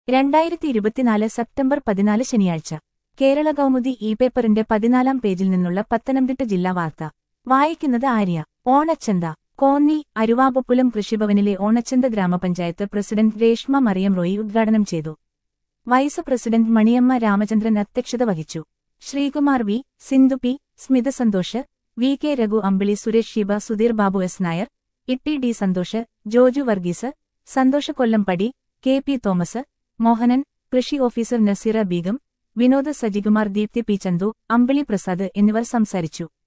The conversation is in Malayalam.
രണ്ടായിരത്തി ഇരുപത്തിനാല് സെപ്റ്റംബർ പതിനാല് ശനിയാഴ്ച കേരള കൗമുദി ഇ പേപ്പറിന്റെ പതിനാലാം പേജിൽ നിന്നുള്ള പത്തനംതിട്ട ജില്ലാ വാർത്ത വായിക്കുന്നത് ആര്യ ഓണച്ചന്ത കോന്നി അരുവാപൊപ്പുലം കൃഷിഭവനിലെ ഓണച്ചന്ത ഗ്രാമപഞ്ചായത്ത് പ്രസിഡന്റ് രേഷ്മ മറിയം റോയി ഉദ്ഘാടനം ചെയ്തു വൈസ് പ്രസിഡന്റ് മണിയമ്മ രാമചന്ദ്രൻ അധ്യക്ഷത വഹിച്ചു Sreekumar V Sindhu P Smitha Santhosh V K Raghu Ambili Suresh Shiva Sudheer Babu S Nair Itty D Santhosh Joju Varghese Santhosh Kollampady K P Thomas Mohanan കൃഷി ഓഫീസർ നസീറ ബീഗം വിനോദ് സജികുമാർ ദീപ്തി പി ചന്തു അമ്പിളി പ്രസാദ് എന്നിവർ സംസാരിച്ചു